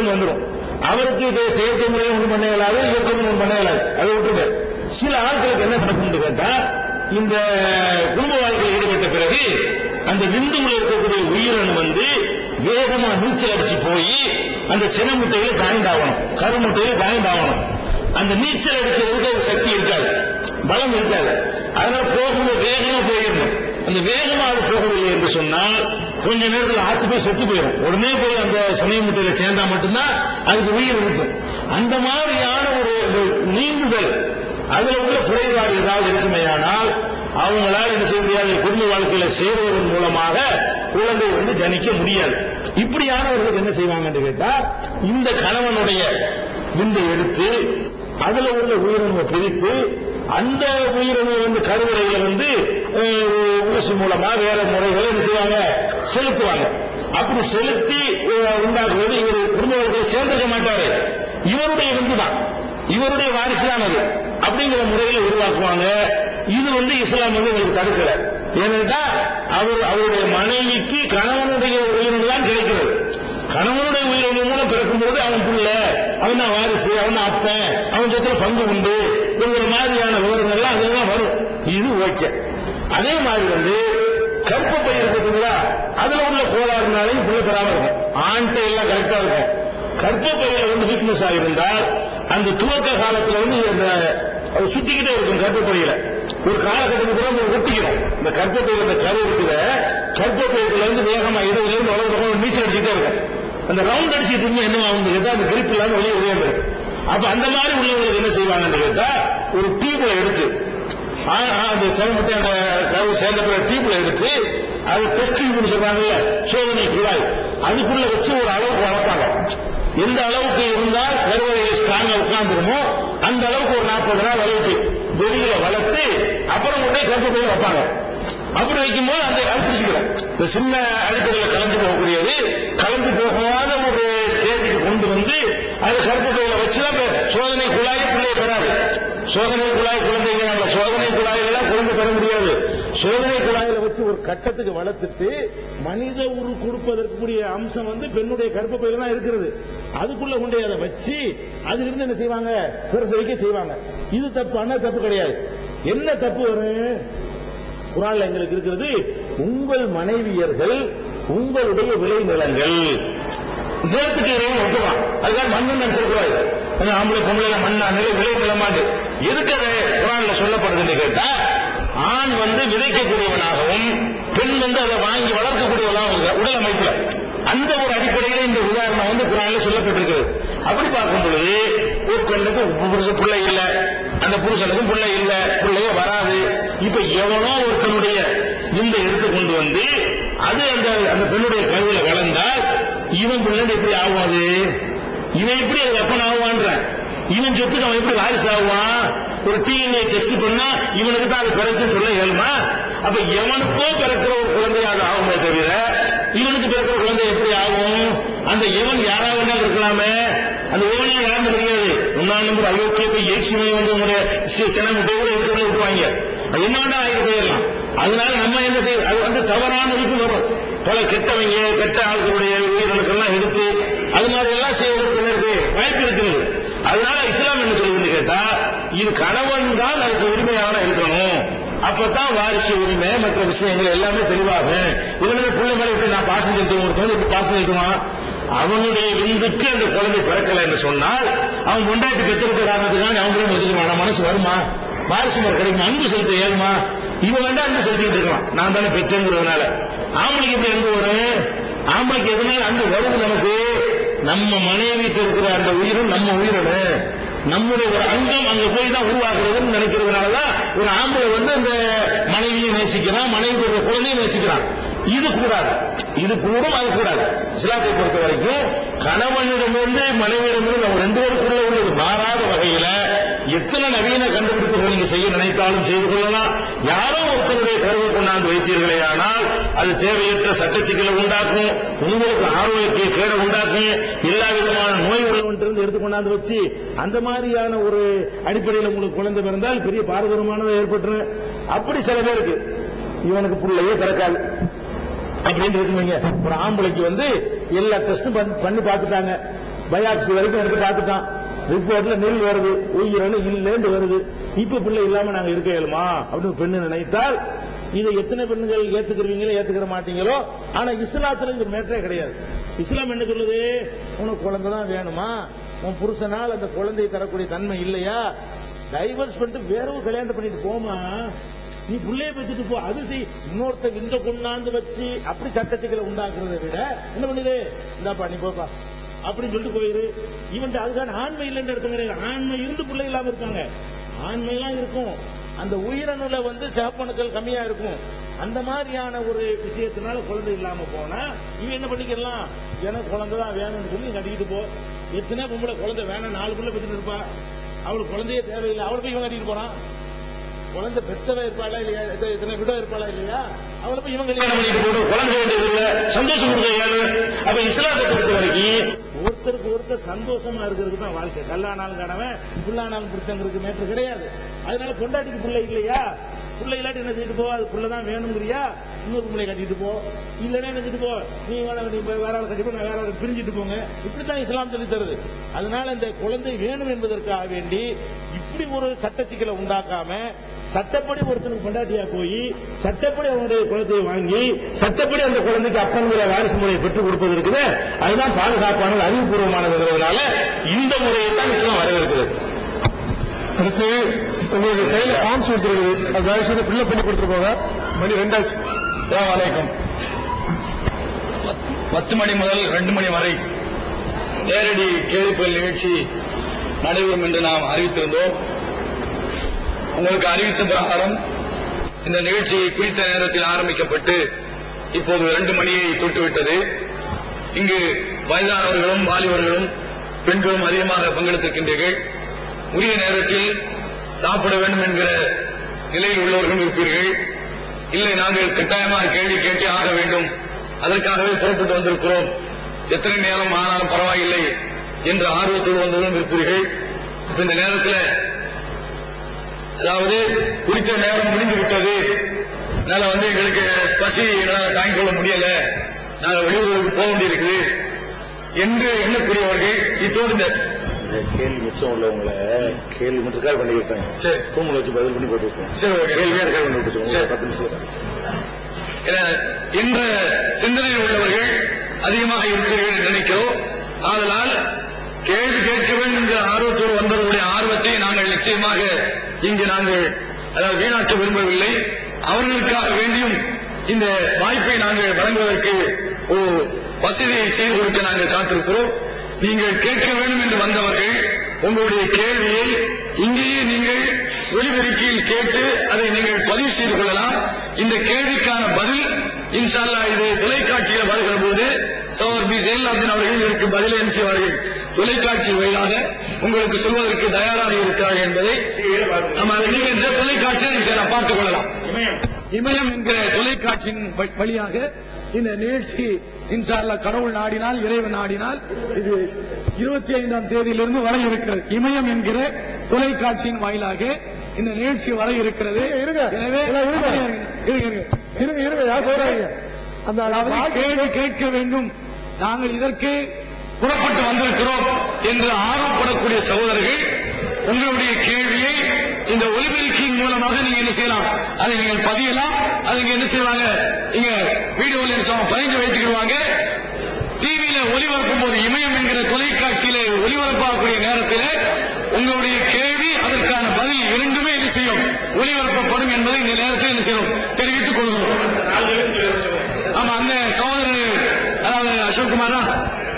இருந்து வந்துடும் அவருக்கு இது செயற்கை முறையை ஒன்றும் பண்ண இயலாது இயற்கை முறை ஒன்றும் பண்ண இயலாது அதை விட்டுட்டு சில ஆட்களுக்கு என்ன நடக்கும்னு கேட்டா இந்த குடும்ப வாழ்க்கையில் ஈடுபட்ட பிறகு அந்த விந்துவில் இருக்கக்கூடிய உயிரணு வந்து வேகமா நீச்சல் அடிச்சு போய் அந்த சினமுட்டையில ஜாயிண்ட் ஆகணும் கருமுட்டையில ஜாயிண்ட் ஆகணும் அந்த நீச்சல் அடிக்கிறதுக்கு அது சக்தி இருக்காது பலம் இருக்காது அதனால போகும்போது வேகமா போயிடணும் அந்த வேகமா அது போகவில்லை என்று சொன்னால் கொஞ்ச நேரத்தில் ஆத்து போய் செத்து போயிடும் உடனே போய் அந்த சமய முட்டையில சேர்ந்தா மட்டும்தான் அதுக்கு உயிர் இருக்கும் அந்த மாதிரியான ஒரு ஒரு நீந்துதல் அதுல உள்ள குறைபாடு ஏதாவது இருக்குமேயானால் அவங்களால என்ன செய்ய முடியாது குடும்ப வாழ்க்கையில சேருவதன் மூலமாக குழந்தை வந்து ஜனிக்க முடியாது இப்படியானவர்களுக்கு என்ன செய்வாங்கன்னு கேட்டா இந்த கணவனுடைய விந்தை எடுத்து அதுல உள்ள உயிரினங்களை பிரித்து அந்த உயிரினங்களை வந்து கருவறையில வந்து அஹ், ஊசி மூலமா வேற முறைகளை என்ன செய்வாங்க செலுத்துவாங்க அப்படி செலுத்தி அஹ், உண்டாக்குவது இவர் குடும்ப வாழ்க்கையை சேர்ந்திருக்க மாட்டாரு இவருடைய விந்து தான் இவருடைய வாரிசு தான் அது அப்படிங்கிற முறையில உருவாக்குவாங்க இது வந்து இஸ்லாம் வந்து உங்களுக்கு தடுக்கல ஏனென்றா அவர் அவருடைய மனைவிக்கு கணவனுடைய உயிரினு தான் கிடைக்கிறது கணவனுடைய உயிரினு மூலம் பிறக்கும் பொழுது அவன் புள்ள அவன் தான் வாரிசு அவன் தான் அப்பன் அவன் சொத்துல பங்கு உண்டு என்கிற மாதிரியான விவரங்கள்லாம் அதெல்லாம் வரும் இது ஓகே அதே மாதிரி வந்து கற்பப்பை இருக்குதுங்களா அதுல உள்ள கோளாறுனாலையும் புள்ள பெறாம இருக்கும் ஆண்ட எல்லாம் கரெக்டா இருக்கும் கர்ப்பப்பையில வந்து வீக்னஸ் ஆகிருந்தால் அந்த துவக்க காலத்துல வந்து இந்த அது சுத்திக்கிட்டே இருக்கும் கர்ப்பப்பையில ஒரு காலகட்டத்துக்கு கூட நம்ம ஒட்டிக்கிறோம் இந்த கர்ப்பப்பையில இந்த கரு இருக்கிற கர்ப்பப்பைக்குள்ள இருந்து வேகமா இடத்துல இருந்து வலது பக்கம் நீச்சல் அடிச்சுட்டே இருக்கும் அந்த ரவுண்ட் அடிச்சுட்டு இருந்தா என்ன ஆகும் கேட்டா அந்த கிரிப் இல்லாம வெளியே உயர்ந்து அப்ப அந்த மாதிரி உள்ளவங்களுக்கு என்ன செய்வாங்கன்னு கேட்டா ஒரு டியூப்ல எடுத்து ஆ, ஆ, அந்த செவமட்டை அந்த கரு சேர்ந்த டியூப்ல எடுத்து அது டெஸ்ட் டியூப்னு சொல்றாங்கல்ல சோதனை குழாய் அதுக்குள்ள வச்சு ஒரு அளவுக்கு வளர்ப்பாங்க எந்த அளவுக்கு இருந்தால் கருவறையில் ஸ்ட்ராங்கா உட்கார்ந்துருமோ அந்த அளவுக்கு ஒரு நாற்பது நாள் அளவுக்கு வெளியில வளர்த்து அப்புறம் கொண்டே கருப்பையில வைப்பாங்க அப்படி வைக்கும்போது அந்த அது பிடிச்சிக்கிறோம் இந்த சின்ன அடிப்படையில் கலந்து போகக்கூடியது கலந்து போகாத ஒரு ஸ்டேஜுக்கு கொண்டு வந்து அது கருப்பையில வச்சுதான் இப்ப சோதனை குழாயை பிள்ளைய பெறாது சோதனை குழாய் குழந்தைங்க நம்ம சோதனை குழாயெல்லாம் குழந்தை பெற முடியாது சோதனை குழாயில வச்சு ஒரு கட்டத்துக்கு வளர்த்துட்டு மனித உரு கொடுப்பதற்குரிய அம்சம் வந்து பெண்ணுடைய கர்ப்பப்பையில தான் இருக்கிறது அதுக்குள்ள கொண்டு அதை வச்சு அதிலிருந்து என்ன செய்வாங்க பிரசவிக்க செய்வாங்க இது தப்பு ஆனா தப்பு கிடையாது என்ன தப்பு வரும் குரான்ல எங்களுக்கு இருக்கிறது உங்கள் மனைவியர்கள் உங்களுடைய விளைநிலங்கள் நிலத்துக்கு இறைவன் ஒட்டுவான் அதுக்காக மண்ணு நினைச்சிடக்கூடாது ஏன்னா ஆம்பளை பொம்பளை மண்ணா நிலை விளை நிலமாண்டு எதுக்கு அது குரான்ல சொல்லப்படுதுன்னு கேட்டா ஆண் வந்து விதைக்கக்கூடியவனாகவும் பெண் வந்து அதை வாங்கி வளர்க்கக்கூடியவனாகவும் இருக்கிற உடல் அமைப்புல அந்த ஒரு அடிப்படையில இந்த உதாரணம் வந்து குரான்ல சொல்லப்பட்டிருக்கிறது அப்படி பார்க்கும் பொழுது ஒரு பெண்ணுக்கு புருஷ பிள்ளை இல்ல அந்த புருஷனுக்கும் பிள்ளை இல்ல பிள்ளைய வராது இப்ப எவனோ ஒருத்தனுடைய இந்த எடுத்து கொண்டு வந்து அது அந்த அந்த பெண்ணுடைய கருவில வளர்ந்தால் இவன் பிள்ளை எப்படி ஆகும் அது இவன் எப்படி அது வெப்பன் ஆகுவான்றான் இவன் சொத்துக்கு அவன் எப்படி வாரிசு ஆகுவான் ஒரு டிஎன்ஏ டெஸ்ட் பண்ணா இவனுக்கு தான் அது பிறக்குன்னு சொல்ல இயலுமா அப்ப எவனுக்கோ பிறக்கிற ஒரு குழந்தையாக ஆகுமே தவிர இவனுக்கு பிறக்கிற குழந்தை எப்படி ஆகும் அந்த எவன் யாரா வேணாலும் இருக்கலாமே அந்த எவனே யாருன்னு தெரியாது ஒன்னாம் நம்பர் அயோக்கிய போய் எய்ட்ஸுமே வந்து உங்களுடைய சினமுட்டை கூட இருக்கிறத விட்டுவாங்க அது என்ன வேணா ஆகிட்டு போயிடலாம் அதனால நம்ம என்ன செய்ய அது வந்து தவறான இதுக்கு வரும் பல கெட்டவங்க கெட்ட ஆட்களுடைய உயிர்களுக்கெல்லாம் எடுத்து அது மாதிரி எல்லாம் செய்வதற்கு என்ன இருக்கு வாய்ப்பு இருக்கிறது அதனால இஸ்லாம் என்ன சொல்லுதுன்னு கேட்டா இது கணவன் தான் அதுக்கு உரிமையான இருக்கணும் அப்பதான் வாரிசு உரிமை மற்ற விஷயங்கள் எல்லாமே தெளிவாகும் இவனுக்கு பிள்ளை மேல இப்படி நான் பாசம் செலுத்துவோம் ஒருத்தவங்க இப்படி பாசம் செலுத்துவான் அவனுடைய விந்துக்கு அந்த குழந்தை பிறக்கல என்று சொன்னால் அவன் கொண்டாட்டி பெற்றிருக்க காரணத்துக்காக அவங்களும் ஒதுக்குவான மனசு வருமா வாரிசு முறை கிடைக்குமா அன்பு செலுத்த ஏழுமா இவன் வேண்டாம் அன்பு செலுத்திட்டு இருக்கலாம் நான் தானே பெற்றேங்கிறதுனால ஆம்பளைக்கு எப்படி அன்பு வரும் ஆம்பளைக்கு எதனால அன்பு வருது நமக்கு நம்ம மனைவி இருக்கிற அந்த உயிரும் நம்ம உயிரினு நம்முடைய ஒரு அங்கம் அங்க போய் தான் உருவாக்குறதுன்னு நினைக்கிறதுனாலதான் ஒரு ஆம்பளை வந்து அந்த மனைவியை நேசிக்கிறான் மனைவி ஒரு குழந்தையை நேசிக்கிறான் இது கூடாது இது கூடும் அது கூடாது இஸ்லாத்தை பொறுத்த வரைக்கும் கணவனிடமிருந்து மனைவியிடமிருந்து நம்ம ரெண்டு பேருக்குள்ள உள்ளது மாறாத வகையில எத்தனை நவீன கண்டுபிடிப்புகள் நீங்க செய்ய நினைத்தாலும் செய்து கொள்ளலாம் யாரோ ஒருத்தருடைய கருவை கொண்டாந்து வைத்தீர்களே ஆனால் அது தேவையற்ற சட்ட சிக்கலை உண்டாக்கும் உங்களுக்கு ஆரோக்கிய கேட உண்டாக்கும் எல்லா விதமான நோய் உள்ளவன்றிருந்து எடுத்து கொண்டாந்து வச்சு அந்த மாதிரியான ஒரு அடிப்படையில் உங்களுக்கு குழந்தை பிறந்தால் பெரிய பாரதூரமானதை ஏற்பட்டுரும் அப்படி சில பேருக்கு இவனுக்கு பிள்ளையே பிறக்காது அப்படின்னு இருக்குவீங்க ஒரு ஆம்பளைக்கு வந்து எல்லா டெஸ்டும் பண்ணி பார்த்துட்டாங்க பயாப்சி வரைக்கும் எடுத்து பார்த்துட்டான் ரிப்போர்ட்ல நெல் வருது உயிரணு இல்லைன்னு வருது இப்ப பிள்ளை இல்லாம நாங்க இருக்க இயலுமா அப்படின்னு பெண்ணு நினைத்தால் இதை எத்தனை பெண்கள் ஏத்துக்கிறீங்களோ ஏத்துக்கிற மாட்டீங்களோ ஆனா இஸ்லாத்துல இது மேட்டரே கிடையாது இஸ்லாம் என்ன சொல்லுது உனக்கு குழந்தை தான் வேணுமா உன் புருஷனால் அந்த குழந்தையை தரக்கூடிய தன்மை இல்லையா டைவர்ஸ் பண்ணிட்டு வேற ஒரு கல்யாணம் பண்ணிட்டு போமா நீ புள்ளைய வச்சுட்டு போ அது செய் இன்னொருத்த விந்த கொண்டாந்து வச்சு அப்படி சட்டத்துக்களை உண்டாக்குறதை விட என்ன பண்ணுது இந்தாப்பா நீ போப்பா அப்படின்னு சொல்லிட்டு போயிரு இவன் அதுக்கான ஆண்மை இல்லைன்னு அர்த்தம் கிடையாது ஆண்மை இருந்து பிள்ளை இல்லாம இருக்காங்க ஆண்மையெல்லாம் இருக்கும் அந்த உயிரணுல வந்து சேப்பணுக்கள் கம்மியா இருக்கும் அந்த மாதிரியான ஒரு விஷயத்தினால குழந்தை இல்லாம போனா இவன் என்ன பண்ணிக்கலாம் எனக்கு குழந்தை தான் வேணும்னு சொல்லி கட்டிக்கிட்டு போ எத்தனை பொம்பளை குழந்தை வேணும் நாலு பிள்ளை பெற்றுட்டு இருப்பா அவளுக்கு குழந்தையே தேவையில்லை அவளை போய் இவன் கட்டிட்டு போறான் குழந்தை பெற்றவ இருப்பாளா இல்லையா எத்தனை- எத்தனை விட இருப்பாளா இல்லையா அவளை போய் இவன் கல்யாணம் பண்ணிட்டு போடும் குழந்தை வேண்டியது இல்ல சந்தோஷம் கொடுக்க ஏழு அப்ப இஸ்லாத்தை பொறுத்த வரைக்கும் ஒருத்தருக்கு ஒருத்தர் சந்தோஷமா இருக்கிறதுக்கு தான் வாழ்க்கை கல்லானாலும் கணவன் புல்லானாலும் புடிச்சவங்களுக்கு மேற்று கிடையாது அதனால பொண்டாட்டிக்கு பிள்ளை இல்லையா பிள்ளை இல்லாட்டி என்ன செஞ்சுட்டு போ அது பிள்ளை தான் வேணுங்கிறியா இன்னொரு பிள்ளை கட்டிட்டு போ இல்லைன்னா என்ன செஞ்சுட்டு போ நீ வேணா நீ போய் வேற ஆள் கட்டிப்போ நான் வேற ஆள் பிரிஞ்சுட்டு போங்க இப்படித்தான் இஸ்லாம் சொல்லி தருது அதனால இந்த குழந்தை வேணும் என்பதற்காக வேண்டி இப்படி ஒரு சட்ட சிக்கலை உண்டாக்காம சட்டப்படி ஒருத்தனுக்கு பொண்டாட்டியா போய் சட்டப்படி அவனுடைய குழந்தையை வாங்கி சட்டப்படி அந்த குழந்தைக்கு அப்பன்கிற வாரிசு முறையை பெற்றுக் கொடுப்பது இருக்குது அதுதான் பாதுகாப்பானது அறிவுபூர்வமானதுங்கிறதுனால இந்த முறையை தான் இஸ்லாம் வரவேற்கிறது அடுத்து உங்களுக்கு கையில ஃபார்ம்ஸ் கொடுத்துருக்குது அது தயவு செய்து ஃபில்அப் பண்ணி கொடுத்துருக்கோங்க மணி ரெண்டாச்சு அஸ்ஸலாமு அலைக்கும் பத்து மணி முதல் ரெண்டு மணி வரை நேரடி கேள்விப்பல் நிகழ்ச்சி நடைபெறும் என்று நாம் அறிவித்திருந்தோம் உங்களுக்கு அறிவித்த பிரகாரம் இந்த நிகழ்ச்சி குறித்த நேரத்தில் ஆரம்பிக்கப்பட்டு இப்போது இரண்டு மணியை தொட்டுவிட்டது இங்கு வயதானவர்களும் வாலிபர்களும் பெண்களும் அதிகமாக பங்கெடுத்திருக்கின்றீர்கள் உரிய நேரத்தில் சாப்பிட வேண்டும் என்கிற நிலையில் உள்ளவர்களும் இருப்பீர்கள் இல்லை நாங்கள் கட்டாயமாக கேள்வி கேட்டே ஆக வேண்டும் அதற்காகவே புறப்பட்டு வந்திருக்கிறோம் எத்தனை நேரம் ஆனாலும் பரவாயில்லை என்ற ஆர்வத்தோடு வந்தவர்களும் இருப்பீர்கள் இப்ப இந்த நேரத்தில் அதாவது குறித்த நேரம் முடிந்து விட்டது அதனால வந்து எங்களுக்கு பசி எங்களால் தாங்கிக் கொள்ள முடியல நாங்கள் வெளியூருக்கு போக வேண்டியிருக்குது என்று எண்ணக்கூடியவர்கள் இத்தோடு இந்த இந்த கேள்வி மிச்சம் உள்ளவங்களை கேள்வி மட்டும் ரெக்கார்ட் பண்ணி வைப்பேன் சரி ரூம்ல வச்சு பதில் பண்ணி போட்டு வைப்பேன் சரி ஓகே கேள்வியா ரெக்கார்ட் பண்ணி சரி. விட்டுருவோம் பத்து நிமிஷம் என என்ற சிந்தனையில் உள்ளவர்கள் அதிகமாக இருக்கிறீர்கள் என்று நினைக்கிறோம் ஆதலால் கேள்வி கேட்க வேண்டும் என்ற ஆர்வத்தோடு வந்தவர்களுடைய ஆர்வத்தை நாங்கள் நிச்சயமாக இங்கு நாங்கள் அதாவது வீணாக்க விரும்பவில்லை அவர்களுக்காக வேண்டியும் இந்த வாய்ப்பை நாங்கள் வழங்குவதற்கு ஒரு வசதியை செய்து கொடுக்க நாங்கள் காத்திருக்கிறோம் நீங்கள் கேட்க வேண்டும் என்று வந்தவர்கள் உங்களுடைய கேள்வியை இங்கேயே நீங்கள் ஒலிபெருக்கியில் கேட்டு அதை நீங்கள் பதிவு செய்து கொள்ளலாம் இந்த கேள்விக்கான பதில் இன்ஷா அல்லாஹ் இது தொலைக்காட்சியில் வருகிற போது சகோதரர் பி ஜெயலலிதா அவர்கள் இதற்கு பதிலை என்ன செய்வார்கள் தொலைக்காட்சி வழியாக உங்களுக்கு சொல்வதற்கு தயாராக இருக்கிறார்கள் என்பதை நம்ம அதை நீங்கள் இந்த தொலைக்காட்சியில் நீங்க செய்யலாம் பார்த்துக் கொள்ளலாம் இமயம் என்கிற தொலைக்காட்சியின் வ- வழியாக இந்த நிகழ்ச்சி இன்ஷா அல்லாஹ் கடவுள் நாடினால் இறைவன் நாடினால் இது இருபத்தி ஐந்தாம் தேதியிலிருந்து வர இருக்கிறது இமயம் என்கிற தொலைக்காட்சியின் வாயிலாக இந்த நிகழ்ச்சி வர இருக்கிறது இருங்க. எனவே இல்ல, இருங்க. இருங்க, இருங்க. இருங்க இருங்க யார் போறாங்க அந்த அதாவது கேள்வி கேட்க வேண்டும் நாங்கள் இதற்கு புறப்பட்டு வந்திருக்கிறோம் என்று ஆர்வப்படக்கூடிய சகோதரர்கள் உங்களுடைய கேள்வியை இந்த ஒலிபெருக்கியின் மூலமாக நீங்க என்ன செய்யலாம் அதை நீங்கள் பதியலாம் அதை நீங்க என்ன செய்வாங்க இங்க வீடியோவில் என்ன செய்வாங்க பதிஞ்சு வைத்துக்கிடுவாங்க டிவியில ஒளிபரப்பும் போது இமயம் என்கிற தொலைக்காட்சியில ஒளிபரப்பாகக்கூடிய நேரத்தில் உங்களுடைய கேள்வி அதற்கான பதில் இரண்டுமே என்ன செய்யும் ஒளிபரப்பப்படும் என்பதை இந்த நேரத்தில் என்ன செய்யும் தெரிவித்துக் கொள்கிறோம் ஆமா அந்த சகோதரர் அதாவது அசோக் குமார் தான்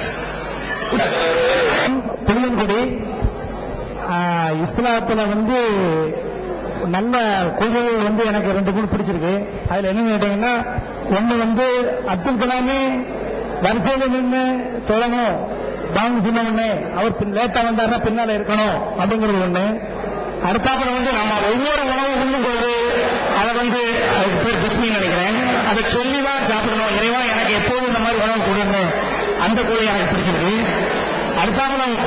புளியங்குடி ஆஹ், இஸ்லாத்துல வந்து நல்ல கொள்கைகள் வந்து எனக்கு ரெண்டு மூணு பிடிச்சிருக்கு அதுல என்ன கேட்டீங்கன்னா ஒண்ணு வந்து அப்துல் கலாமே வரிசையில நின்று தொழணும் பாங்க சொன்ன உடனே அவர் பின் லேட்டா வந்தாருன்னா பின்னால இருக்கணும் அப்படிங்கிறது ஒண்ணு அடுத்தாப்புல வந்து நம்ம ஒவ்வொரு உணவு உண்ணும் போது அதை வந்து அதுக்கு பேர் பிஸ்மின்னு நினைக்கிறேன் அதை சொல்லி தான் சாப்பிடணும் இறைவா எனக்கு எப்போதும் இந்த மாதிரி உணவு கொடுங்க அந்த கொள்கை எனக்கு பிடிச்சிருக்கு அடுத்தாப்புல நம்ம